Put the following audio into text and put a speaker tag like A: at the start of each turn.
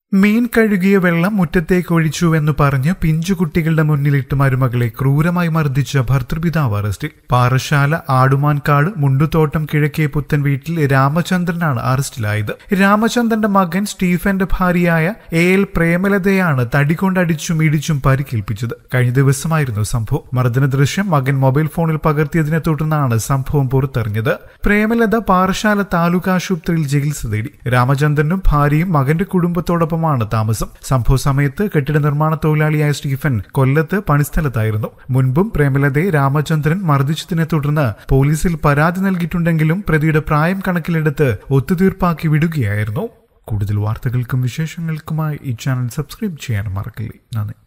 A: മീൻ കഴുകിയ വെള്ളം മുറ്റത്തേക്ക് ഒഴിച്ചുവെന്ന് പറഞ്ഞ് പിഞ്ചുകുട്ടികളുടെ മുന്നിലിട്ട് മരുമകളെ ക്രൂരമായി മർദ്ദിച്ച ഭർത്തൃപിതാവ് അറസ്റ്റിൽ പാറശാല ആടുമാൻകാട് മുണ്ടുതോട്ടം കിഴക്കേ പുത്തൻ വീട്ടിൽ രാമചന്ദ്രനാണ് അറസ്റ്റിലായത് രാമചന്ദ്രന്റെ മകൻ സ്റ്റീഫന്റെ ഭാര്യയായ എ എൽ പ്രേമലതയാണ് തടികൊണ്ടടിച്ചും ഇടിച്ചും പരിക്കേൽപ്പിച്ചത് കഴിഞ്ഞ ദിവസമായിരുന്നു സംഭവം മർദ്ദന ദൃശ്യം മകൻ മൊബൈൽ ഫോണിൽ പകർത്തിയതിനെ തുടർന്നാണ് സംഭവം പുറത്തറിഞ്ഞത് പ്രേമലത പാറശാല താലൂക്ക് ആശുപത്രിയിൽ ചികിത്സ തേടി രാമചന്ദ്രനും ഭാര്യയും മകന്റെ കുടുംബത്തോടൊപ്പമാണ് താമസം സംഭവ സമയത്ത് കെട്ടിട നിർമ്മാണ തൊഴിലാളിയായ സ്റ്റീഫൻ കൊല്ലത്ത് പണിസ്ഥലത്തായിരുന്നു മുൻപും പ്രേമലതയെ രാമചന്ദ്രൻ മർദ്ദിച്ചതിനെ തുടർന്ന് പോലീസിൽ പരാതി നൽകിയിട്ടുണ്ടെങ്കിലും പ്രതിയുടെ പ്രായം കണക്കിലെടുത്ത് ഒത്തുതീർപ്പാക്കി വിടുകയായിരുന്നു കൂടുതൽ വാർത്തകൾക്കും വിശേഷങ്ങൾക്കുമായി ഈ ചാനൽ സബ്സ്ക്രൈബ് ചെയ്യാൻ മറക്കില്ലേ നന്ദി